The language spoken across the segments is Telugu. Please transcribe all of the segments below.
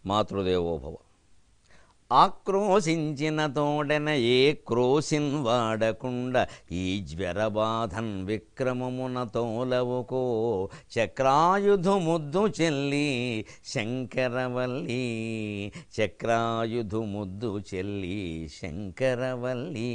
మాతృదేవోభవ ఆక్రోశించిన తోడన ఏ క్రోసిన్ వాడకుండా ఈ జ్వరబాధన్ విక్రమమున తోలవుకో చక్రాయుధు ముద్దు చెల్లి శంకరవల్లి చక్రాయుధు ముద్దు చెల్లి శంకరవల్లి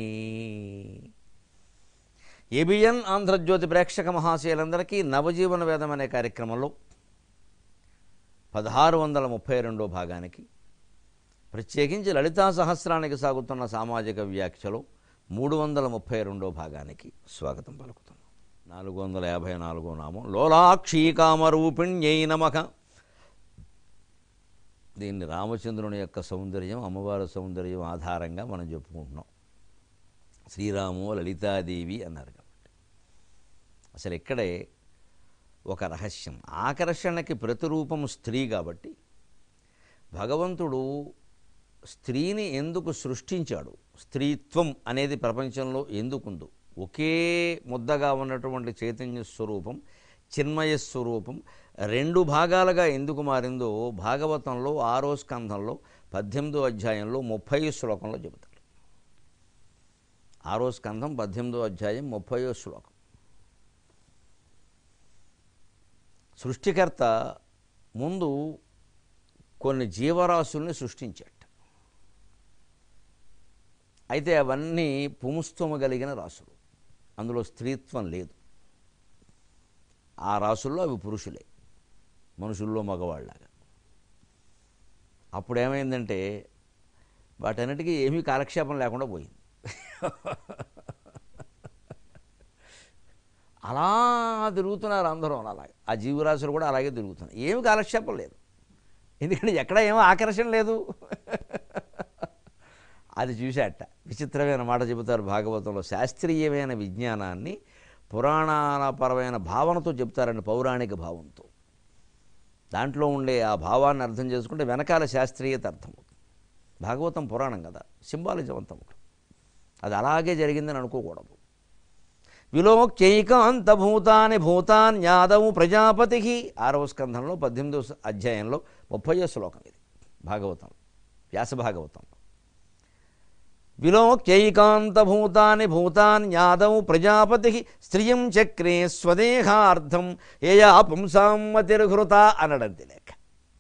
ఏబిఎన్ ఆంధ్రజ్యోతి ప్రేక్షక మహాశయులందరికీ నవజీవన వేదం అనే కార్యక్రమంలో పదహారు వందల ముప్పై రెండో భాగానికి ప్రత్యేకించి లలితా సహస్రానికి సాగుతున్న సామాజిక వ్యాఖ్యలో మూడు వందల ముప్పై రెండో భాగానికి స్వాగతం పలుకుతున్నాం నాలుగు వందల యాభై నాలుగో నామం లోలాక్షీకామరూపిణ్యై నమః దీన్ని రామచంద్రుని యొక్క సౌందర్యం అమ్మవారి సౌందర్యం ఆధారంగా మనం చెప్పుకుంటున్నాం శ్రీరాము లలితాదేవి అన్నారు కాబట్టి అసలు ఇక్కడే ఒక రహస్యం ఆకర్షణకి ప్రతిరూపం స్త్రీ కాబట్టి భగవంతుడు స్త్రీని ఎందుకు సృష్టించాడు స్త్రీత్వం అనేది ప్రపంచంలో ఎందుకుందో ఒకే ముద్దగా ఉన్నటువంటి చైతన్య స్వరూపం చిన్మయ స్వరూపం రెండు భాగాలుగా ఎందుకు మారిందో భాగవతంలో ఆరో స్కంధంలో పద్దెనిమిదో అధ్యాయంలో ముప్పై శ్లోకంలో చెబుతారు ఆరో స్కంధం పద్దెనిమిదో అధ్యాయం ముప్పయో శ్లోకం సృష్టికర్త ముందు కొన్ని జీవరాశుల్ని సృష్టించాడు అయితే అవన్నీ పుంస్తము కలిగిన రాసులు అందులో స్త్రీత్వం లేదు ఆ రాసుల్లో అవి పురుషులే మనుషుల్లో మగవాళ్ళలాగా అప్పుడు ఏమైందంటే వాటన్నిటికీ ఏమీ కాలక్షేపం లేకుండా పోయింది అలా తిరుగుతున్నారు అందరూ అలాగే ఆ జీవరాశులు కూడా అలాగే తిరుగుతున్నారు ఏమి కాలక్షేపం లేదు ఎందుకంటే ఎక్కడ ఏమో ఆకర్షణ లేదు అది చూశాట విచిత్రమైన మాట చెబుతారు భాగవతంలో శాస్త్రీయమైన విజ్ఞానాన్ని పురాణాలపరమైన భావనతో చెప్తారండి పౌరాణిక భావంతో దాంట్లో ఉండే ఆ భావాన్ని అర్థం చేసుకుంటే వెనకాల శాస్త్రీయత అర్థమవుతుంది భాగవతం పురాణం కదా సింబాలిజవంతం అది అలాగే జరిగిందని అనుకోకూడదు విలోక్యైకాంత భూతాని భూతాన్యాదవు ప్రజాపతి ఆరవ స్కంధంలో పద్దెనిమిదవ అధ్యాయంలో ముప్పయో శ్లోకం ఇది భాగవతం వ్యాస భాగవతంలో విలోక్యైకాంత భూతాని భూతాన్యాదవు ప్రజాపతి స్త్రియం చక్రే స్వదేహార్థం ఏయా పుంసామతిర్హృత అనడంతి లేక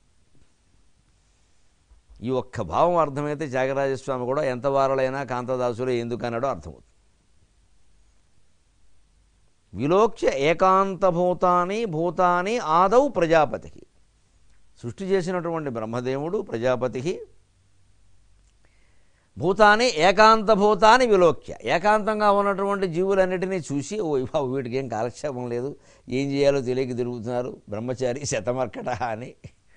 ఈ ఒక్క భావం అర్థమైతే త్యాగరాజస్వామి కూడా ఎంత వారలైనా కాంతదాసులు ఎందుకు అన్నాడో అర్థమవుతుంది విలోక్య ఏకాంతభూతాని భూతాని ఆదౌ ప్రజాపతికి సృష్టి చేసినటువంటి బ్రహ్మదేవుడు ప్రజాపతికి భూతాన్ని ఏకాంతభూతాన్ని విలోక్య ఏకాంతంగా ఉన్నటువంటి జీవులన్నిటినీ చూసి ఓ బాబు వీటికి ఏం కాలక్షేపం లేదు ఏం చేయాలో తెలియక తిరుగుతున్నారు బ్రహ్మచారి శతమర్కట అని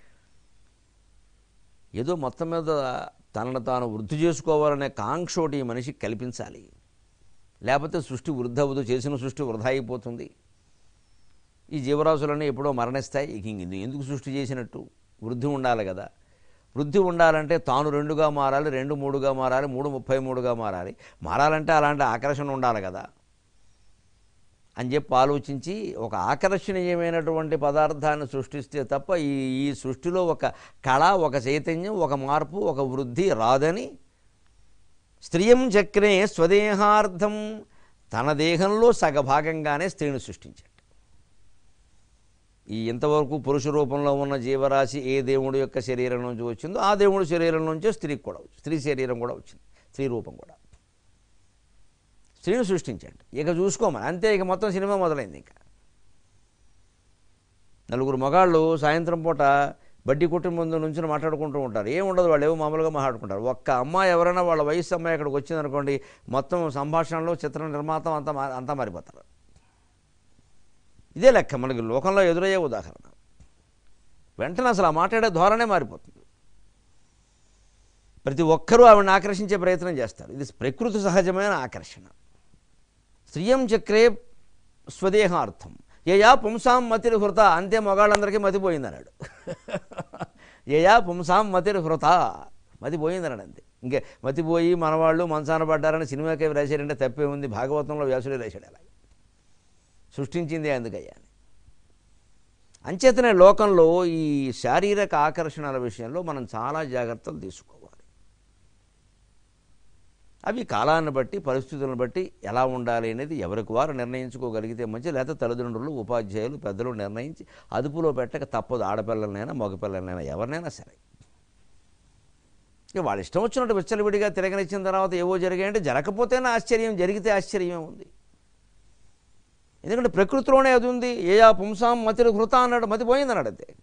ఏదో మొత్తం మీద తనను తాను వృద్ధి చేసుకోవాలనే కాంక్ష ఒకటి ఈ మనిషికి కల్పించాలి లేకపోతే సృష్టి వృద్ధి అవ్వదు చేసిన సృష్టి వృధా అయిపోతుంది ఈ జీవరాశులన్నీ ఎప్పుడో మరణిస్తాయి ఇక ఇంక ఎందుకు సృష్టి చేసినట్టు వృద్ధి ఉండాలి కదా వృద్ధి ఉండాలంటే తాను రెండుగా మారాలి రెండు మూడుగా మారాలి మూడు ముప్పై మూడుగా మారాలి మారాలంటే అలాంటి ఆకర్షణ ఉండాలి కదా అని చెప్పి ఆలోచించి ఒక ఆకర్షణీయమైనటువంటి పదార్థాన్ని సృష్టిస్తే తప్ప ఈ ఈ సృష్టిలో ఒక కళ ఒక చైతన్యం ఒక మార్పు ఒక వృద్ధి రాదని స్త్రియం చక్రే స్వదేహార్థం తన దేహంలో సగభాగంగానే స్త్రీని సృష్టించాడు ఈ ఇంతవరకు పురుష రూపంలో ఉన్న జీవరాశి ఏ దేవుడి యొక్క శరీరం నుంచి వచ్చిందో ఆ దేవుడి శరీరం నుంచే స్త్రీకి కూడా వచ్చింది స్త్రీ శరీరం కూడా వచ్చింది స్త్రీ రూపం కూడా స్త్రీని సృష్టించాడు ఇక చూసుకోమని అంతే ఇక మొత్తం సినిమా మొదలైంది ఇంకా నలుగురు మగాళ్ళు సాయంత్రం పూట బడ్డీ కొట్టిన ముందు నుంచి మాట్లాడుకుంటూ ఉంటారు ఏం ఉండదు వాళ్ళు ఏవో మామూలుగా మాట్లాడుకుంటారు ఒక్క అమ్మాయి ఎవరైనా వాళ్ళ వయసు అమ్మాయి ఇక్కడికి వచ్చిందనుకోండి మొత్తం సంభాషణలో చిత్ర నిర్మాతం అంతా మా- అంతా మారిపోతారు ఇదే లెక్క మనకి లోకంలో ఎదురయ్యే ఉదాహరణ వెంటనే అసలు ఆ మాట్లాడే ధోరణే మారిపోతుంది ప్రతి ఒక్కరూ ఆవిడని ఆకర్షించే ప్రయత్నం చేస్తారు ఇది ప్రకృతి సహజమైన ఆకర్షణ స్త్రియం చక్రే స్వదేహార్థం యయా పుంసాం మతిరి హృత అంతే మగాళ్ళందరికీ మతిపోయింది అన్నాడు యయా పుంసాం మతిరి హృత మతిపోయింది అన్నాడు అంతే ఇంకే మతిపోయి మనవాళ్ళు మంచాన పడ్డారని సినిమాకే రాశారంటే తప్పే ఉంది భాగవతంలో వ్యాసుడే రాశాడు అలా సృష్టించింది అందుకయ్యా అని అంచేతనే లోకంలో ఈ శారీరక ఆకర్షణల విషయంలో మనం చాలా జాగ్రత్తలు తీసుకోవాలి అవి కాలాన్ని బట్టి పరిస్థితులను బట్టి ఎలా ఉండాలి అనేది ఎవరికి వారు నిర్ణయించుకోగలిగితే మంచి లేకపోతే తల్లిదండ్రులు ఉపాధ్యాయులు పెద్దలు నిర్ణయించి అదుపులో పెట్టక తప్పదు ఆడపిల్లలనైనా మగపిల్లలనైనా ఎవరినైనా సరే ఇక వాళ్ళ ఇష్టం వచ్చినట్టు విచ్చలవిడిగా తిరగనిచ్చిన తర్వాత ఏవో జరిగాయంటే జరగకపోతేనే ఆశ్చర్యం జరిగితే ఆశ్చర్యమే ఉంది ఎందుకంటే ప్రకృతిలోనే అది ఉంది ఏ ఆ పుంసాం మతిని హృత అన్నాడు మతి పోయింది అన్నాడు అంతే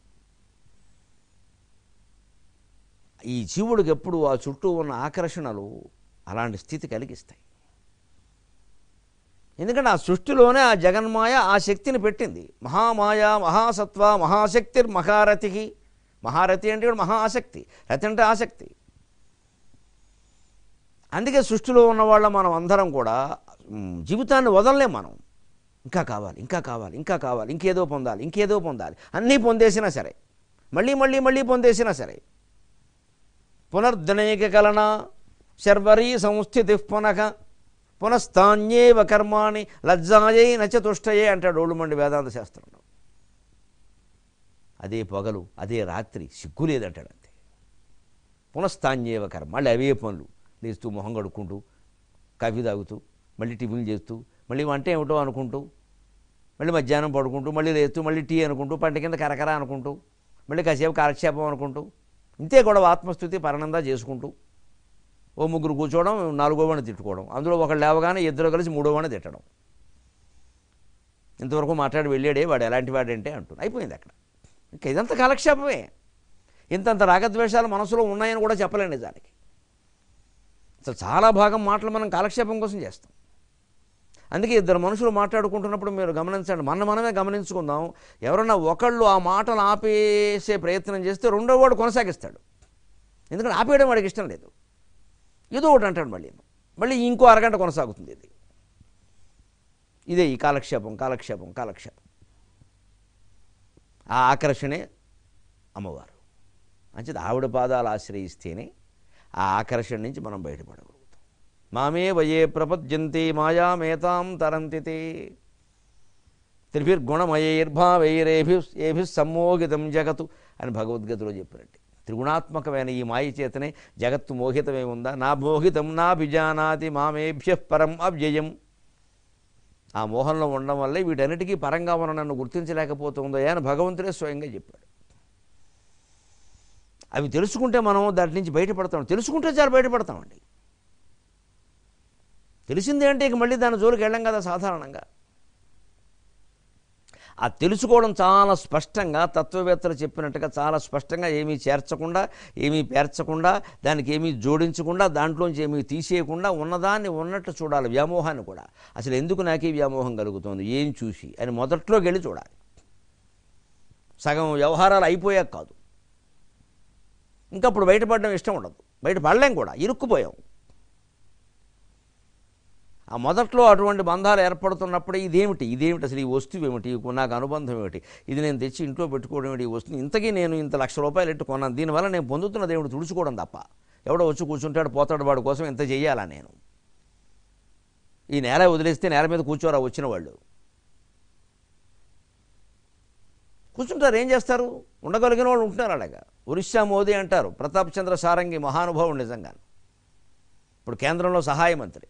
ఈ జీవుడికి ఎప్పుడు ఆ చుట్టూ ఉన్న ఆకర్షణలు అలాంటి స్థితి కలిగిస్తాయి ఎందుకంటే ఆ సృష్టిలోనే ఆ జగన్మాయ ఆ శక్తిని పెట్టింది మహామాయ మహాసత్వ మహాశక్తి మహారథికి మహారథి అంటే కూడా మహా ఆసక్తి రతి అంటే ఆసక్తి అందుకే సృష్టిలో ఉన్న వాళ్ళ మనం అందరం కూడా మ్, జీవితాన్ని వదలలేం మనం ఇంకా కావాలి ఇంకా కావాలి ఇంకా కావాలి ఇంకేదో పొందాలి ఇంకేదో పొందాలి అన్నీ పొందేసినా సరే మళ్ళీ మళ్ళీ మళ్ళీ పొందేసినా సరే పునర్ధనైక కలన శర్వరీ సంస్థితి పునః పునఃస్థాన్యేవ కర్మాణి లజ్జాయై నచతుష్టయే అంటాడు ఓళ్ళుమండి వేదాంత శాస్త్రంలో అదే పొగలు అదే రాత్రి సిగ్గు లేదంటాడు అంతే పునఃస్థాన్యేవ కర్మ మళ్ళీ అవే పనులు లేస్తూ మొహం కడుక్కుంటూ కాఫీ తాగుతూ మళ్ళీ టిఫిన్ చేస్తూ మళ్ళీ వంట ఏమిటో అనుకుంటూ మళ్ళీ మధ్యాహ్నం పడుకుంటూ మళ్ళీ లేస్తూ మళ్ళీ టీ అనుకుంటూ పంట కింద కరకర అనుకుంటూ మళ్ళీ కాసేపు కాలక్షేపం అనుకుంటూ ఇంతే కూడా ఆత్మస్థుతి పరణందా చేసుకుంటూ ఓ ముగ్గురు కూర్చోవడం నాలుగో వాడిని తిట్టుకోవడం అందులో ఒకళ్ళు లేవగానే ఇద్దరు కలిసి మూడో వాడిని తిట్టడం ఇంతవరకు మాట్లాడి వెళ్ళాడే వాడు ఎలాంటి వాడంటే అంటున్నాడు అయిపోయింది అక్కడ ఇంకా ఇదంతా కాలక్షేపమే ఇంతంత రాగద్వేషాలు మనసులో ఉన్నాయని కూడా చెప్పలేను నిజానికి అసలు చాలా భాగం మాటలు మనం కాలక్షేపం కోసం చేస్తాం అందుకే ఇద్దరు మనుషులు మాట్లాడుకుంటున్నప్పుడు మీరు గమనించండి మన మనమే గమనించుకుందాం ఎవరన్నా ఒకళ్ళు ఆ మాటలు ఆపేసే ప్రయత్నం చేస్తే రెండో వాడు కొనసాగిస్తాడు ఎందుకంటే ఆపేయడం వాడికి ఇష్టం లేదు ఏదో ఒకటి అంటాడు మళ్ళీ మళ్ళీ ఇంకో అరగంట కొనసాగుతుంది ఇది ఇదే ఈ కాలక్షేపం కాలక్షేపం కాలక్షేపం ఆ ఆకర్షణే అమ్మవారు అంచేది ఆవిడ పాదాలు ఆశ్రయిస్తేనే ఆ ఆకర్షణ నుంచి మనం బయటపడగలుగుతాం మామే వయే ప్రపద్యంతి మాయామేతాం తరంతితే త్రిభిర్గుణమయైర్భావైరేభి ఏభి సమ్మోహితం జగతు అని భగవద్గీతలో చెప్పినట్టు త్రిగుణాత్మకమైన ఈ మాయ చేతనే జగత్తు మోహితమే ఉందా నా మోహితం నా బిజానాతి మామేభ్య పరం అవ్యయం ఆ మోహంలో ఉండడం వల్లే వీటన్నిటికీ పరంగా మనం నన్ను గుర్తించలేకపోతుందో అని భగవంతుడే స్వయంగా చెప్పాడు అవి తెలుసుకుంటే మనం దాటి నుంచి బయటపడతాం తెలుసుకుంటే చాలా బయటపడతామండి తెలిసిందే అంటే ఇక మళ్ళీ దాని జోలికి వెళ్ళం కదా సాధారణంగా ఆ తెలుసుకోవడం చాలా స్పష్టంగా తత్వవేత్తలు చెప్పినట్టుగా చాలా స్పష్టంగా ఏమీ చేర్చకుండా ఏమీ పేర్చకుండా దానికి ఏమీ జోడించకుండా దాంట్లోంచి ఏమీ తీసేయకుండా ఉన్నదాన్ని ఉన్నట్టు చూడాలి వ్యామోహాన్ని కూడా అసలు ఎందుకు నాకు ఈ వ్యామోహం కలుగుతుంది ఏం చూసి అని మొదట్లోకి వెళ్ళి చూడాలి సగం వ్యవహారాలు అయిపోయాక కాదు ఇంకా అప్పుడు బయటపడడం ఇష్టం ఉండదు బయట పడలేం కూడా ఇరుక్కుపోయాం ఆ మొదట్లో అటువంటి బంధాలు ఏర్పడుతున్నప్పుడు ఇదేమిటి ఇదేమిటి అసలు ఈ వస్తువు ఏమిటి ఈ నాకు అనుబంధం ఏమిటి ఇది నేను తెచ్చి ఇంట్లో పెట్టుకోవడం ఏమిటి ఈ వస్తువు ఇంతకీ నేను ఇంత లక్ష రూపాయలు ఎట్టు కొన్నాను దీనివల్ల నేను పొందుతున్న దేవుడు తుడుచుకోవడం తప్ప ఎవడో వచ్చి కూర్చుంటాడు పోతాడు వాడి కోసం ఎంత చెయ్యాలా నేను ఈ నేల వదిలేస్తే నేల మీద కూర్చోరా వచ్చిన వాళ్ళు కూర్చుంటారు ఏం చేస్తారు ఉండగలిగిన వాళ్ళు ఉంటున్నారు అలాగా ఒరిస్సా మోదీ అంటారు ప్రతాప్ చంద్ర సారంగి మహానుభావుడు నిజంగా ఇప్పుడు కేంద్రంలో సహాయ మంత్రి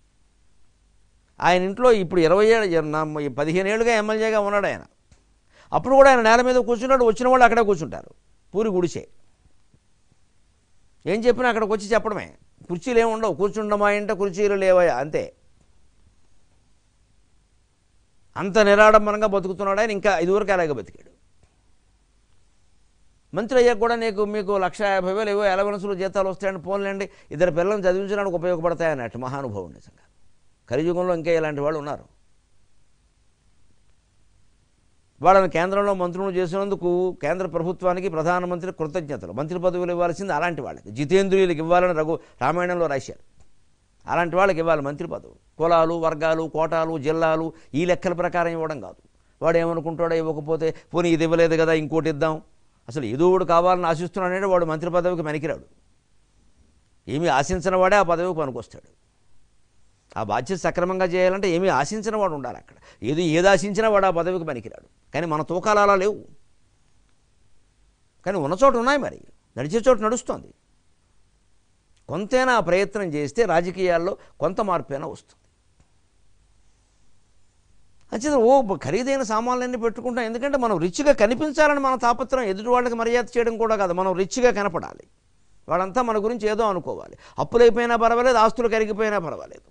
ఆయన ఇంట్లో ఇప్పుడు ఇరవై ఏడు నా పదిహేను ఏళ్ళుగా ఎమ్మెల్యేగా ఉన్నాడు ఆయన అప్పుడు కూడా ఆయన నేల మీద కూర్చున్నాడు వచ్చిన వాళ్ళు అక్కడే కూర్చుంటారు పూరి గుడిసే ఏం చెప్పినా అక్కడికి వచ్చి చెప్పడమే కుర్చీలు ఏమి ఉండవు కూర్చుండమా ఇంట కుర్చీలు లేవయా అంతే అంత నిరాడంబరంగా బతుకుతున్నాడు ఆయన ఇంకా ఇదివరకు అలాగే బతికాడు మంత్రి అయ్యాక కూడా నీకు మీకు లక్ష యాభై వేలు ఏవో ఎలవెన్సులు జీతాలు వస్తాయని పోన్లేండి ఇద్దరు పిల్లల్ని చదివించడానికి ఉపయోగపడతాయి అన్నట్టు మహానుభావుడు నిజంగా కలియుగంలో ఇంకా ఇలాంటి వాళ్ళు ఉన్నారు వాళ్ళని కేంద్రంలో మంత్రులు చేసినందుకు కేంద్ర ప్రభుత్వానికి ప్రధానమంత్రి కృతజ్ఞతలు మంత్రి పదవులు ఇవ్వాల్సింది అలాంటి వాళ్ళకి జితేంద్రియులకు ఇవ్వాలని రఘు రామాయణంలో రాశారు అలాంటి వాళ్ళకి ఇవ్వాలి మంత్రి పదవులు కులాలు వర్గాలు కోటాలు జిల్లాలు ఈ లెక్కల ప్రకారం ఇవ్వడం కాదు వాడు ఏమనుకుంటాడో ఇవ్వకపోతే పోనీ ఇది ఇవ్వలేదు కదా ఇంకోటి ఇద్దాం అసలు ఏదో ఒకటి కావాలని ఆశిస్తున్నాడంటే వాడు మంత్రి పదవికి పనికిరాడు ఏమీ ఆశించిన వాడే ఆ పదవికి పనికొస్తాడు ఆ బాధ్యత సక్రమంగా చేయాలంటే ఏమీ ఆశించిన వాడు ఉండాలి అక్కడ ఏది ఏది ఆశించినా వాడు ఆ పదవికి పనికిరాడు కానీ మన తూకాలు అలా లేవు కానీ ఉన్న చోట ఉన్నాయి మరి నడిచే చోట నడుస్తోంది కొంతైనా ఆ ప్రయత్నం చేస్తే రాజకీయాల్లో కొంత మార్పైనా వస్తుంది అంచేత ఓ ఖరీదైన సామాన్లన్నీ పెట్టుకుంటాం ఎందుకంటే మనం రిచ్గా కనిపించాలని మన తాపత్రం ఎదుటి వాళ్ళకి మర్యాద చేయడం కూడా కాదు మనం రిచ్గా కనపడాలి వాళ్ళంతా మన గురించి ఏదో అనుకోవాలి అప్పులైపోయినా పర్వాలేదు ఆస్తులు కరిగిపోయినా పర్వాలేదు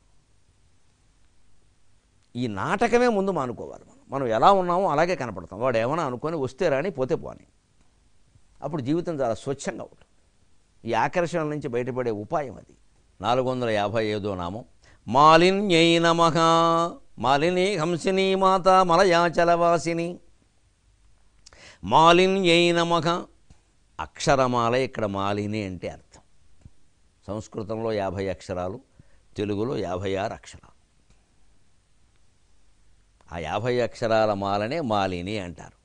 ఈ నాటకమే ముందు మానుకోవాలి మనం మనం ఎలా ఉన్నామో అలాగే కనపడతాం వాడు ఏమైనా అనుకొని వస్తే రాని పోతే పోని అప్పుడు జీవితం చాలా స్వచ్ఛంగా ఉంటుంది ఈ ఆకర్షణ నుంచి బయటపడే ఉపాయం అది నాలుగు వందల యాభై ఐదో నామం మాలిన్యై నమ మాలిని హంసిని మాత మలయాచలవాసిని మాలిన్యై నమ అక్షరమాల ఇక్కడ మాలిని అంటే అర్థం సంస్కృతంలో యాభై అక్షరాలు తెలుగులో యాభై ఆరు అక్షరాలు ఆ యాభై అక్షరాల మాలనే మాలిని అంటారు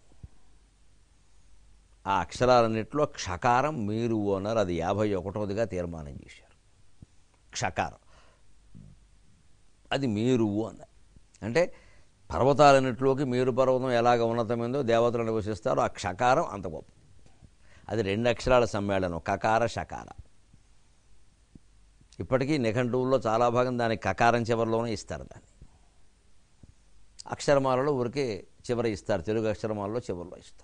ఆ అక్షరాలన్నింటిలో క్షకారం మీరు ఓనర్ అది యాభై ఒకటోదిగా తీర్మానం చేశారు క్షకారం అది మీరు అన్నారు అంటే పర్వతాలన్నింటిలోకి మీరు పర్వతం ఎలాగ ఉన్నతమైందో దేవతలు నివసిస్తారో ఆ క్షకారం అంత గొప్ప అది రెండు అక్షరాల సమ్మేళనం కకార షకార ఇప్పటికీ నిఘంటువుల్లో చాలా భాగం దానికి కకారం చివరిలోనే ఇస్తారు దాన్ని అక్షరమాలలో ఊరికే చివర ఇస్తారు తెలుగు అక్షరమాలలో చివరిలో ఇస్తారు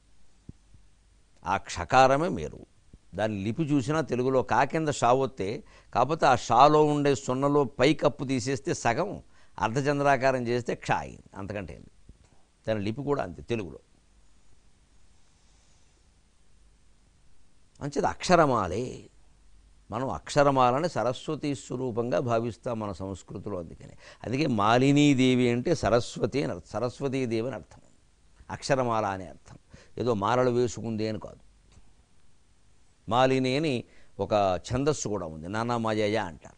ఆ క్షకారమే మీరు దాని లిపి చూసినా తెలుగులో కా కింద షా వస్తే కాకపోతే ఆ షాలో ఉండే సున్నలో పై కప్పు తీసేస్తే సగం అర్ధచంద్రాకారం చేస్తే క్ష అయింది అంతకంటే ఏంది దాని లిపి కూడా అంతే తెలుగులో అంచేది అక్షరమాలే మనం అక్షరమాలని సరస్వతి స్వరూపంగా భావిస్తాం మన సంస్కృతిలో అందుకని అందుకే మాలినీదేవి అంటే సరస్వతి అని అర్థం సరస్వతీదేవి అని అర్థం అక్షరమాల అనే అర్థం ఏదో మాలలు వేసుకుంది అని కాదు మాలిని అని ఒక ఛందస్సు కూడా ఉంది నానామయ్య అంటారు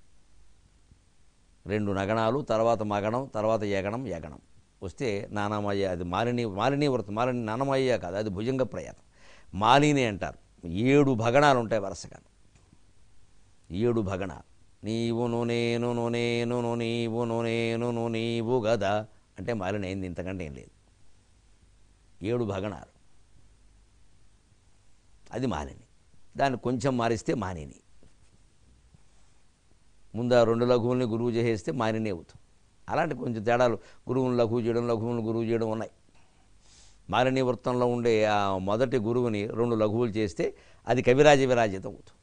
రెండు నగణాలు తర్వాత మగణం తర్వాత యగణం యగణం వస్తే నానామయ్య అది మాలిని మాలిని వ్రతం మాలిని నానమయ్య కాదు అది భుజంగ ప్రయాతం మాలిని అంటారు ఏడు భగణాలు ఉంటాయి వరుసగా ఏడు భగణాలు నీవును నేనును నేనును నీవును నేనును నీవు గదా అంటే మాలిని అయింది ఇంతకంటే ఏం లేదు ఏడు భగణాలు అది మాలిని దాన్ని కొంచెం మారిస్తే మానిని ముందు ఆ రెండు లఘువుల్ని గురువు చేసేస్తే మానిని అవుతుంది అలాంటి కొంచెం తేడాలు గురువుని లఘువు చేయడం లఘువుని గురువు చేయడం ఉన్నాయి మాలిని వృత్తంలో ఉండే ఆ మొదటి గురువుని రెండు లఘువులు చేస్తే అది కవిరాజ విరాజితం అవుతుంది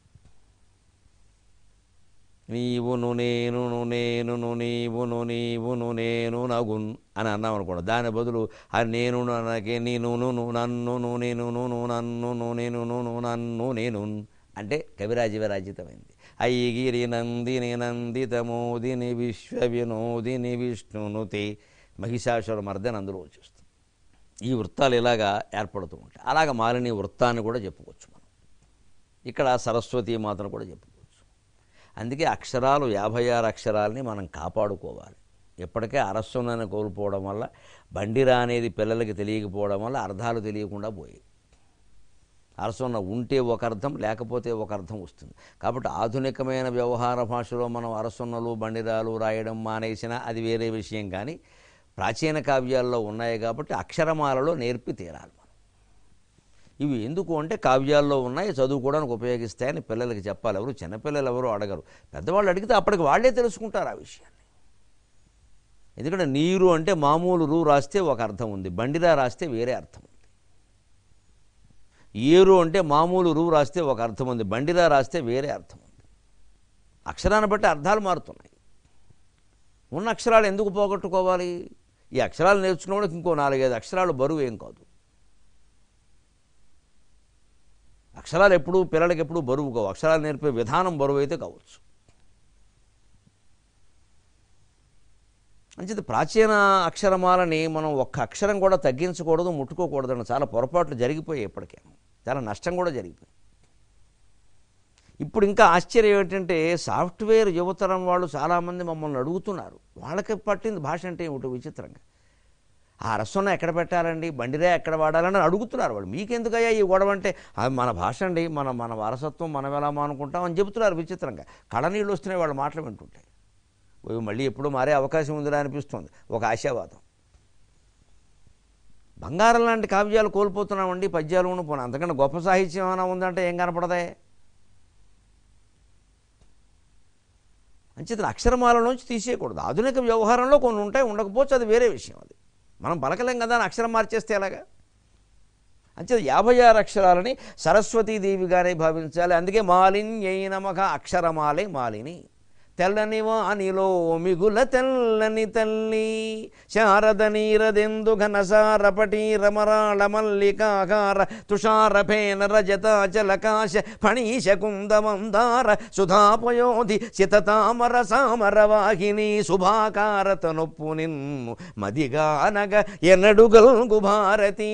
నీవును నేనును నేనును నీవును నీవును నేను నగున్ అని అన్నాం అనుకోండి దాని బదులు ఆ నేను అనకే నీనును నన్ను నేను నన్ను నేను నన్ను నేను అంటే కవిరాజ విరాజితమైంది ఐగిరి నందిని నందితమోదిని విశ్వ వినోదిని విష్ణునుతే మహిషాసుర మర్దన అందులో వచ్చేస్తుంది ఈ వృత్తాలు ఇలాగా ఏర్పడుతూ ఉంటాయి అలాగ మాలిని వృత్తాన్ని కూడా చెప్పుకోవచ్చు మనం ఇక్కడ సరస్వతీ మాతను కూడా చెప్పుకోవచ్చు అందుకే అక్షరాలు యాభై ఆరు అక్షరాలని మనం కాపాడుకోవాలి ఎప్పటికే అరస్సునని కోల్పోవడం వల్ల బండిరా అనేది పిల్లలకి తెలియకపోవడం వల్ల అర్థాలు తెలియకుండా పోయాయి అరసున్న ఉంటే ఒక అర్థం లేకపోతే ఒక అర్థం వస్తుంది కాబట్టి ఆధునికమైన వ్యవహార భాషలో మనం అరసున్నలు బండిరాలు రాయడం మానేసినా అది వేరే విషయం కానీ ప్రాచీన కావ్యాల్లో ఉన్నాయి కాబట్టి అక్షరమాలలో నేర్పి తీరాలి మనం ఇవి ఎందుకు అంటే కావ్యాల్లో ఉన్నాయి చదువుకోవడానికి ఉపయోగిస్తాయని పిల్లలకి చెప్పాలి ఎవరు చిన్నపిల్లలు ఎవరు అడగరు పెద్దవాళ్ళు అడిగితే అప్పటికి వాళ్ళే తెలుసుకుంటారు ఆ విషయాన్ని ఎందుకంటే నీరు అంటే మామూలు రూ రాస్తే ఒక అర్థం ఉంది బండిరా రాస్తే వేరే అర్థం ఉంది ఏరు అంటే మామూలు రూ రాస్తే ఒక అర్థం ఉంది బండిరా రాస్తే వేరే అర్థం ఉంది అక్షరాన్ని బట్టి అర్థాలు మారుతున్నాయి ఉన్న అక్షరాలు ఎందుకు పోగొట్టుకోవాలి ఈ అక్షరాలు నేర్చుకున్నవాడికి ఇంకో నాలుగైదు అక్షరాలు బరువు ఏం కాదు అక్షరాలు ఎప్పుడు పిల్లలకి ఎప్పుడు బరువు కావు అక్షరాలు నేర్పే విధానం బరువు అయితే కావచ్చు అంచేది ప్రాచీన అక్షరమాలని మనం ఒక్క అక్షరం కూడా తగ్గించకూడదు ముట్టుకోకూడదు చాలా పొరపాట్లు జరిగిపోయాయి ఇప్పటికే చాలా నష్టం కూడా జరిగిపోయింది ఇప్పుడు ఇంకా ఆశ్చర్యం ఏంటంటే సాఫ్ట్వేర్ యువతరం వాళ్ళు చాలామంది మమ్మల్ని అడుగుతున్నారు వాళ్ళకి పట్టింది భాష అంటే ఏమిటో విచిత్రంగా ఆ రసన్న ఎక్కడ పెట్టాలండి బండిరే ఎక్కడ వాడాలని అడుగుతున్నారు వాళ్ళు మీకెందుకయ్యా ఈ గొడవ అంటే అది మన భాష అండి మన మన వారసత్వం మనం ఎలా మానుకుంటాం అని చెబుతున్నారు విచిత్రంగా కళనీళ్ళు వస్తున్నాయి వాళ్ళ మాటలు వింటుంటే ఓ మళ్ళీ ఎప్పుడు మారే అవకాశం ఉందిరా అనిపిస్తుంది ఒక ఆశావాదం బంగారం లాంటి కావ్యాలు కోల్పోతున్నామండి పద్యాలు పోనీ అంతకన్నా గొప్ప సాహిత్యం ఏమైనా ఉందంటే ఏం కనపడదే అంచేత అక్షరమాలలోంచి తీసేయకూడదు ఆధునిక వ్యవహారంలో కొన్ని ఉంటాయి ఉండకపోవచ్చు అది వేరే విషయం అది మనం పలకలేం కదా అని అక్షరం మార్చేస్తే ఎలాగా అంచేత యాభై ఆరు అక్షరాలని సరస్వతీదేవిగానే భావించాలి అందుకే మాలిన్యై నమక అక్షరమాలే మాలిని తెల్లని వానిలో మిగుల తెల్లని తల్లి శారద నీరదెందు ఘనసారపటి రమరాళ మల్లికాకార తుషారఫేన రజత చలకాశ ఫణీశ కుందమందార సుధాపయోధి శితతామర సామర వాహిని శుభాకారత నొప్పు నిన్ను మదిగానగ ఎన్నడుగల్గు భారతీ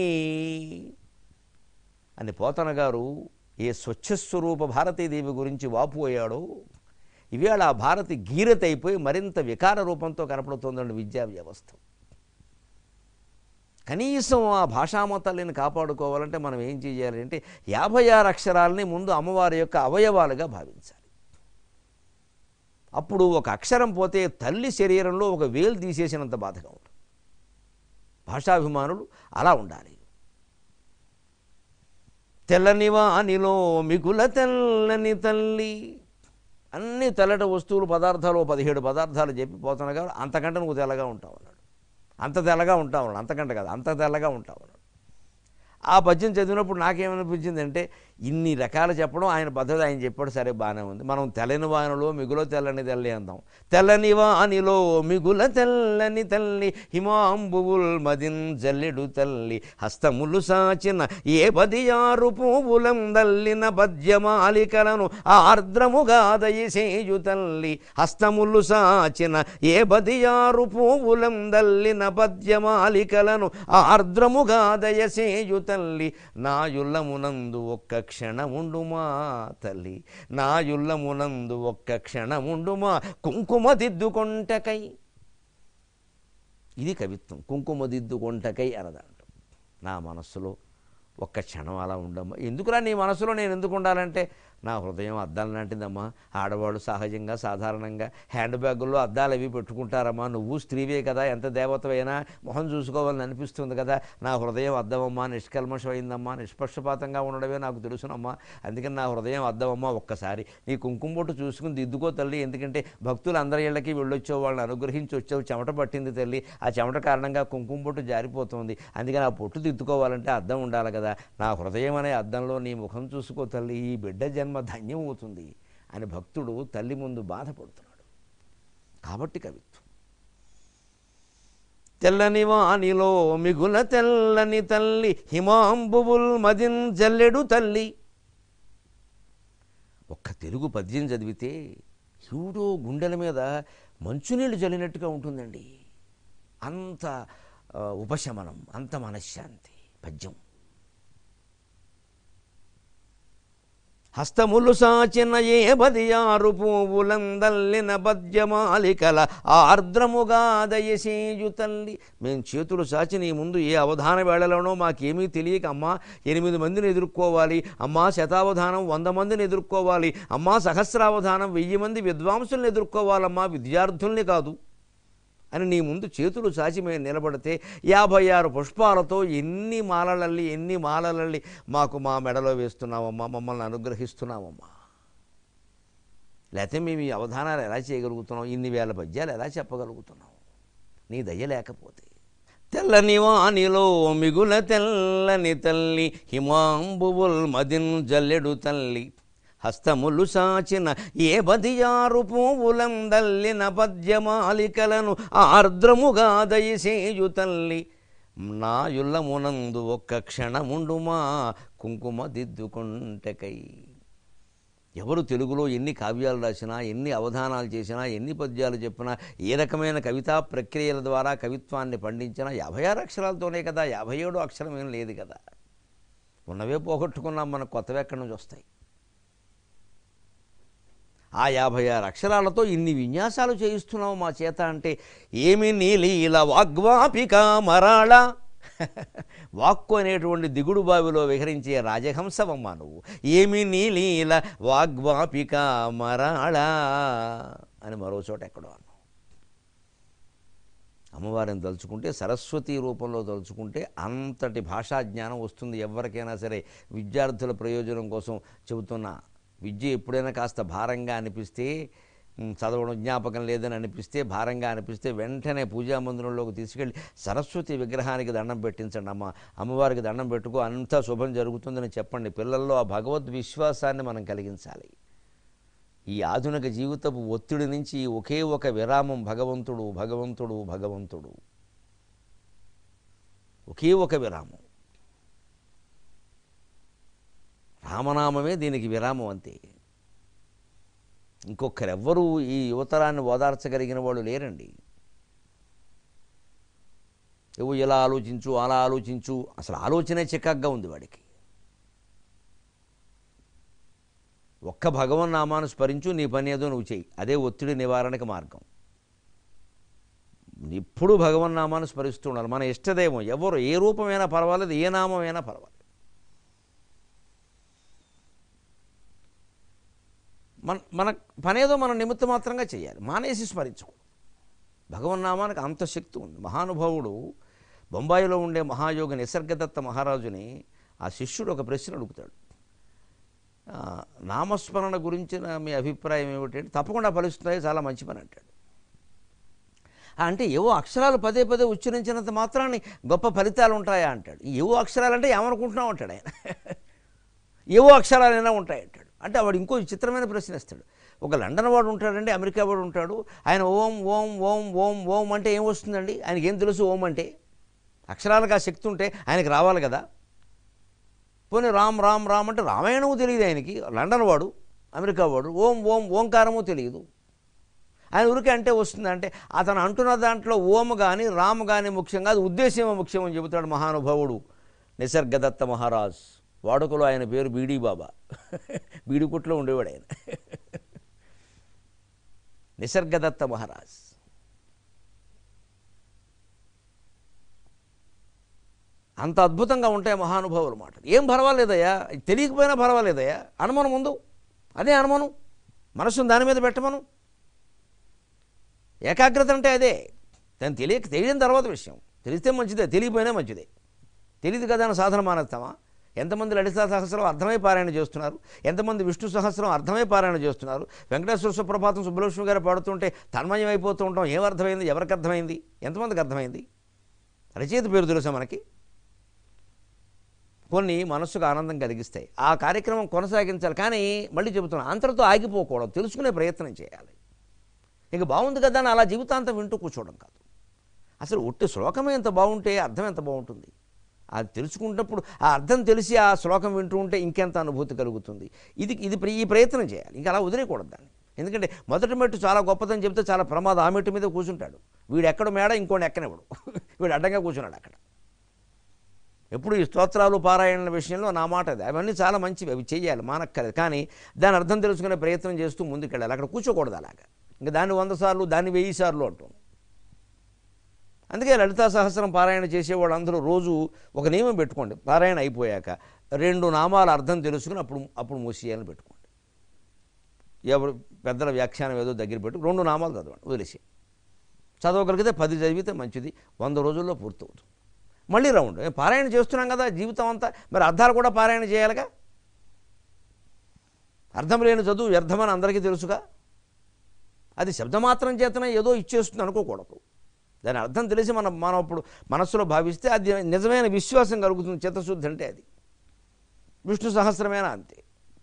అని పోతన గారు ఏ స్వచ్ఛస్వరూప భారతీదేవి గురించి వాపోయాడో ఇవాళ ఆ భారతి గీరత అయిపోయి మరింత వికార రూపంతో కనపడుతోందండి విద్యా వ్యవస్థ కనీసం ఆ భాషామతల్ని కాపాడుకోవాలంటే మనం ఏం చేయాలి అంటే యాభై ఆరు అక్షరాలని ముందు అమ్మవారి యొక్క అవయవాలుగా భావించాలి అప్పుడు ఒక అక్షరం పోతే తల్లి శరీరంలో ఒక వేలు తీసేసినంత బాధగా ఉంటుంది భాషాభిమానులు అలా ఉండాలి తెల్లని వానిలో మిగుల తెల్లని తల్లి అన్ని తెల్లటి వస్తువులు పదార్థాలు ఓ పదిహేడు పదార్థాలు చెప్పి పోతున్నా అంతకంటే నువ్వు తెల్లగా ఉంటావు అన్నాడు అంత తెల్లగా ఉంటావు అన్నాడు అంతకంటే కాదు అంత తెల్లగా ఉంటావు అన్నాడు ఆ పద్యం చదివినప్పుడు నాకేమనిపించింది అంటే ఇన్ని రకాలు చెప్పడం ఆయన పద్ధతి ఆయన చెప్పాడు సరే బాగానే ఉంది మనం తెల్లని వానలో మిగులో తెల్లని తెల్లి అందాం తెల్లని వానిలో మిగుల తెల్లని తల్లి హిమాంబువుల్ మదిన్ జల్లెడు తల్లి హస్తములు సాచిన ఏ పదియారు పువ్వులం దల్లిన పద్యమాలికలను ఆర్ద్రముగా దయసేయు తల్లి హస్తములు సాచిన ఏ పదియారు పువ్వులం దల్లిన పద్యమాలికలను ఆర్ద్రముగా దయసేయు తల్లి నా యుల్లమునందు ఒక్క క్షణముండుమా తల్లి నా యుల్లమునందు ఒక్క క్షణముండుమా కుంకుమ దిద్దుకొంటకై ఇది కవిత్వం కుంకుమ దిద్దుకొంటకై అనదంట నా మనస్సులో ఒక్క క్షణం అలా ఉండమ్మా ఎందుకురా నీ మనసులో నేను ఎందుకు ఉండాలంటే నా హృదయం అద్దాలు లాంటిదమ్మా ఆడవాళ్ళు సహజంగా సాధారణంగా హ్యాండ్ బ్యాగుల్లో అద్దాలు అవి పెట్టుకుంటారమ్మా నువ్వు స్త్రీవే కదా ఎంత దేవతవైనా మొహం చూసుకోవాలని అనిపిస్తుంది కదా నా హృదయం అద్దమమ్మా నిష్కల్మషమైందమ్మా నిష్పక్షపాతంగా ఉండడమే నాకు తెలుసునమ్మా అందుకని నా హృదయం అద్దమమ్మా ఒక్కసారి నీ కుంకుమ బొట్టు చూసుకుని దిద్దుకో తల్లి ఎందుకంటే భక్తులు అందరి ఇళ్ళకి వెళ్ళొచ్చావు వాళ్ళని అనుగ్రహించి వచ్చావు చెమట పట్టింది తల్లి ఆ చెమట కారణంగా కుంకుమ బొట్టు జారిపోతుంది అందుకని ఆ పొట్టు దిద్దుకోవాలంటే అద్దం ఉండాలి కదా నా హృదయం అనే అద్దంలో నీ ముఖం చూసుకో తల్లి ఈ బిడ్డ జన్మ ధన్యం అవుతుంది అని భక్తుడు తల్లి ముందు బాధపడుతున్నాడు కాబట్టి కవిత్వం తెల్లని వానిలో మిగుల తెల్లని తల్లి హిమాంబువుల్ మదిన్ జల్లెడు తల్లి ఒక్క తెలుగు పద్యం చదివితే ఎవడో గుండెల మీద మంచునీళ్ళు జల్లినట్టుగా ఉంటుందండి అంత ఆ, ఉపశమనం అంత మనశ్శాంతి పద్యం హస్తములు సాచిన ఏ బదియారు పువ్వులందల్లిన పద్యమాలికల ఆర్ద్రముగా దయసేయు తల్లి మేము చేతులు సాచి నీ ముందు ఏ అవధాన వేళలోనో మాకేమీ తెలియక అమ్మా ఎనిమిది మందిని ఎదుర్కోవాలి అమ్మా శతావధానం వంద మందిని ఎదుర్కోవాలి అమ్మా సహస్రావధానం వెయ్యి మంది విద్వాంసుల్ని ఎదుర్కోవాలమ్మా విద్యార్థుల్ని కాదు అని నీ ముందు చేతులు చాచి మేము నిలబడితే యాభై ఆరు పుష్పాలతో ఎన్ని మాలలల్లి ఎన్ని మాలలల్లి మాకు మా మెడలో వేస్తున్నావమ్మా మమ్మల్ని అనుగ్రహిస్తున్నావమ్మా లేకపోతే మేము ఈ అవధానాలు ఎలా చేయగలుగుతున్నాం ఇన్ని వేల పద్యాలు ఎలా చెప్పగలుగుతున్నాం నీ దయ లేకపోతే తెల్లని వానిలో మిగుల తెల్లని తల్లి హిమాంబువుల్ మదిన్ జల్లెడు తల్లి హస్తములు సాచిన ఏ బదియారు పువ్వులం దల్లిన పద్యమాలికలను ఆర్ద్రముగా దయసేయు తల్లి నా యుల్లమునందు ఒక్క క్షణముండుమా కుంకుమ దిద్దుకుంటకై ఎవరు తెలుగులో ఎన్ని కావ్యాలు రాసినా ఎన్ని అవధానాలు చేసినా ఎన్ని పద్యాలు చెప్పినా ఏ రకమైన కవితా ప్రక్రియల ద్వారా కవిత్వాన్ని పండించినా యాభై ఆరు అక్షరాలతోనే కదా యాభై ఏడు అక్షరం ఏం లేదు కదా ఉన్నవే పోగొట్టుకున్నాం మనకు కొత్తవి ఎక్కడి నుంచి వస్తాయి ఆ యాభై ఆరు అక్షరాలతో ఇన్ని విన్యాసాలు చేయిస్తున్నావు మా చేత అంటే ఏమి నీలీల వాగ్వాపిక మరాళ వాక్కు అనేటువంటి దిగుడు బావిలో విహరించే రాజహంసవమ్మ నువ్వు ఏమి నీలీల వాగ్వాపిక మరాళ అని మరో చోట ఎక్కడో అన్నావు అమ్మవారిని తలుచుకుంటే సరస్వతి రూపంలో తలుచుకుంటే అంతటి భాషా జ్ఞానం వస్తుంది ఎవరికైనా సరే విద్యార్థుల ప్రయోజనం కోసం చెబుతున్నా విద్య ఎప్పుడైనా కాస్త భారంగా అనిపిస్తే ఉమ్, చదవడం జ్ఞాపకం లేదని అనిపిస్తే భారంగా అనిపిస్తే వెంటనే పూజా మందిరంలోకి తీసుకెళ్ళి సరస్వతి విగ్రహానికి దండం పెట్టించండి అమ్మ అమ్మవారికి దండం పెట్టుకో అంతా శుభం జరుగుతుందని చెప్పండి పిల్లల్లో ఆ భగవద్ విశ్వాసాన్ని మనం కలిగించాలి ఈ ఆధునిక జీవితపు ఒత్తిడి నుంచి ఒకే ఒక విరామం భగవంతుడు భగవంతుడు భగవంతుడు ఒకే ఒక విరామం రామనామమే దీనికి విరామం అంతే ఇంకొకరెవ్వరూ ఈ యువతరాన్ని ఓదార్చగలిగిన వాళ్ళు లేరండి ఏవో ఇలా ఆలోచించు అలా ఆలోచించు అసలు ఆలోచనే చికాగ్గా ఉంది వాడికి ఒక్క భగవన్ నామాన్ని స్మరించు నీ పని ఏదో నువ్వు చెయ్యి అదే ఒత్తిడి నివారణకి మార్గం ఎప్పుడు భగవన్ నామాన్ని స్మరిస్తూ ఉండాలి మన ఇష్టదైవం ఎవరు ఏ రూపమైనా పర్వాలేదు ఏ నామమైనా పర్వాలేదు మన మన పనేదో మన నిమిత్త మాత్రంగా చేయాలి మానేసి స్మరించకూడదు భగవన్నామానికి అంత శక్తి ఉంది మహానుభావుడు బొంబాయిలో ఉండే మహాయోగి నిసర్గదత్త మహారాజుని ఆ శిష్యుడు ఒక ప్రశ్న అడుగుతాడు ఆ, నామస్మరణ గురించిన మీ అభిప్రాయం ఏమిటంటే తప్పకుండా ఫలిస్తున్నాయి చాలా మంచి పని అంటాడు ఆ, అంటే ఏవో అక్షరాలు పదే పదే ఉచ్చరించినంత మాత్రాన్ని గొప్ప ఫలితాలు ఉంటాయా అంటాడు ఈ ఏవో అక్షరాలు అంటే ఏమనుకుంటున్నావు అంటాడు ఆయన ఏవో అక్షరాలైనా ఉంటాయి అంటాడు అంటే వాడు ఇంకో చిత్రమైన ప్రశ్న ఇస్తాడు ఒక లండన్ వాడు ఉంటాడండి అమెరికా వాడు ఉంటాడు ఆయన ఓం ఓం ఓం ఓం ఓం అంటే ఏం వస్తుందండి ఆయనకి ఏం తెలుసు ఓం అంటే అక్షరాలకు ఆ శక్తి ఉంటే ఆయనకి రావాలి కదా పోనీ రామ్ రామ్ రామ్ అంటే రామాయణము తెలియదు ఆయనకి లండన్ వాడు అమెరికా వాడు ఓం ఓం ఓంకారము తెలియదు ఆయన ఊరికే అంటే వస్తుందంటే అతను అంటున్న దాంట్లో ఓం కానీ రామ్ కానీ ముఖ్యంగా అది ఉద్దేశమే ముఖ్యం అని చెబుతాడు మహానుభావుడు నిసర్గదత్త మహారాజ్ వాడుకలో ఆయన పేరు బీడీ బాబా బీడికుట్లో ఉండేవాడు ఆయన నిసర్గదత్త మహారాజ్ అంత అద్భుతంగా ఉంటాయి మహానుభావుల మాట ఏం పర్వాలేదయ్యా తెలియకపోయినా పర్వాలేదయ్యా అనుమానం ముందు అదే అనుమానం మనసును దాని మీద పెట్టమను ఏకాగ్రత అంటే అదే దాన్ని తెలియక తెలియని తర్వాత విషయం తెలిస్తే మంచిదే తెలియపోయినా మంచిదే తెలియదు కదా అని సాధన మానేస్తామా ఎంతమంది లలితా సహస్రం అర్థమై పారాయణ చేస్తున్నారు ఎంతమంది విష్ణు సహస్రం అర్థమై పారాయణ చేస్తున్నారు వెంకటేశ్వర సుప్రభాతం సుబ్బలక్ష్మి గారు పాడుతుంటే తన్మయం అయిపోతూ ఉంటాం ఏం అర్థమైంది ఎవరికి అర్థమైంది ఎంతమందికి అర్థమైంది రచయిత పేరు తెలుసా మనకి కొన్ని మనస్సుకు ఆనందం కలిగిస్తాయి ఆ కార్యక్రమం కొనసాగించాలి కానీ మళ్ళీ చెబుతున్నా అంతటితో ఆగిపోకూడదు తెలుసుకునే ప్రయత్నం చేయాలి ఇక బాగుంది కదా అని అలా జీవితాంతం వింటూ కూర్చోవడం కాదు అసలు ఒట్టి శ్లోకమే ఎంత బాగుంటే అర్థం ఎంత బాగుంటుంది అది తెలుసుకున్నప్పుడు ఆ అర్థం తెలిసి ఆ శ్లోకం వింటూ ఉంటే ఇంకెంత అనుభూతి కలుగుతుంది ఇది ఇది ప్ర- ఈ ప్రయత్నం చేయాలి ఇంకా అలా వదిలేయకూడదు దాన్ని ఎందుకంటే మొదటి మెట్టు చాలా గొప్పదని చెప్తే చాలా ప్రమాదం ఆ మెట్టు మీద కూర్చుంటాడు వీడు ఎక్కడ మేడ ఇంకోటి ఎక్కనివ్వడు వీడు అడ్డంగా కూర్చున్నాడు అక్కడ ఎప్పుడు ఈ స్తోత్రాలు పారాయణల విషయంలో నా మాట అది అవన్నీ చాలా మంచివి అవి చేయాలి మానక్కర్లేదు కానీ దాని అర్థం తెలుసుకునే ప్రయత్నం చేస్తూ ముందుకెళ్ళాలి అక్కడ కూర్చోకూడదు అలాగా ఇంకా దాన్ని వంద సార్లు దాన్ని వెయ్యి సార్లు అంటాం అందుకే లలితా సహస్రం పారాయణ చేసేవాళ్ళు అందరూ రోజు ఒక నియమం పెట్టుకోండి పారాయణ అయిపోయాక రెండు నామాల అర్థం తెలుసుకుని అప్పుడు అప్పుడు మూసేయాలని పెట్టుకోండి ఎవరు పెద్దల వ్యాఖ్యానం ఏదో దగ్గర పెట్టు రెండు నామాలు చదవండి వదిలేసి చదవగలిగితే పది చదివితే మంచిది వంద రోజుల్లో పూర్తవుతుంది మళ్ళీ రౌండ్ ఏ, పారాయణ చేస్తున్నాం కదా జీవితం అంతా మరి అర్థాలు కూడా పారాయణ చేయాలిగా అర్థం లేని చదువు వ్యర్థమని అందరికీ తెలుసుగా అది శబ్దమాత్రం చేతనే ఏదో ఇచ్చేస్తుంది అనుకోకూడదు దాని అర్థం తెలిసి మనం మనం అప్పుడు మనస్సులో భావిస్తే అది నిజమైన విశ్వాసం కలుగుతుంది చిత్తశుద్ధి అంటే అది విష్ణు సహస్రమేనా అంతే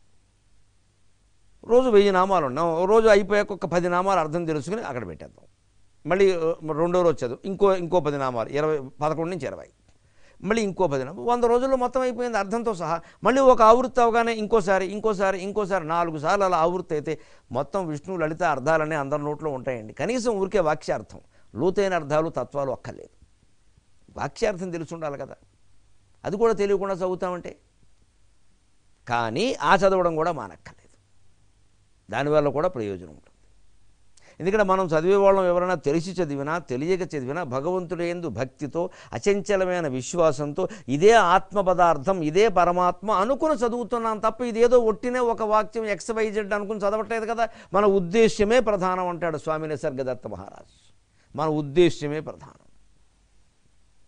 రోజు వెయ్యి నామాలు ఉన్నాం ఓ రోజు అయిపోయాక ఒక పది నామాలు అర్థం తెలుసుకుని అక్కడ పెట్టేద్దాం మళ్ళీ ఆ, రెండో రోజు చదువు ఇంకో ఇంకో పది నామాలు ఇరవై పదకొండు నుంచి ఇరవై మళ్ళీ ఇంకో పది నామాలు వంద రోజుల్లో మొత్తం అయిపోయింది అర్థంతో సహా మళ్ళీ ఒక ఆవృత్తి అవగానే ఇంకోసారి ఇంకోసారి ఇంకోసారి నాలుగు సార్లు అలా ఆవృత్తి అయితే మొత్తం విష్ణు లలిత అర్థాలనే అందరి నోట్లో ఉంటాయండి కనీసం ఊరికే వాక్యార్థం లోతైన అర్థాలు తత్వాలు అక్కర్లేదు వాక్యార్థం తెలిసి ఉండాలి కదా అది కూడా తెలియకుండా చదువుతామంటే కానీ ఆ చదవడం కూడా మానక్కర్లేదు దానివల్ల కూడా ప్రయోజనం ఉంటుంది ఎందుకంటే మనం చదివే వాళ్ళం ఎవరైనా తెలిసి చదివినా తెలియక చదివినా భగవంతుడి యందు భక్తితో అచంచలమైన విశ్వాసంతో ఇదే ఆత్మ పదార్థం ఇదే పరమాత్మ అనుకుని చదువుతున్నాం తప్ప ఇదేదో ఒట్టినే ఒక వాక్యం ఎక్స్వైజెడ్ అనుకుని చదవట్లేదు కదా మన ఉద్దేశ్యమే ప్రధానం అంటాడు స్వామి నిసర్గదత్త మహారాజ్ మన ఉద్దేశ్యమే ప్రధానం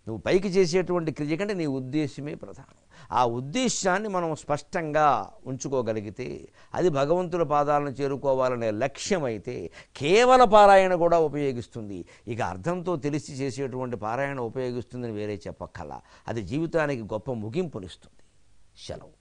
నువ్వు పైకి చేసేటువంటి క్రియ కంటే నీ ఉద్దేశమే ప్రధానం ఆ ఉద్దేశాన్ని మనం స్పష్టంగా ఉంచుకోగలిగితే అది భగవంతుల పాదాలను చేరుకోవాలనే లక్ష్యం అయితే కేవల పారాయణ కూడా ఉపయోగిస్తుంది ఇక అర్థంతో తెలిసి చేసేటువంటి పారాయణ ఉపయోగిస్తుందని వేరే చెప్పక్కల అది జీవితానికి గొప్ప ముగింపునిస్తుంది సెలవు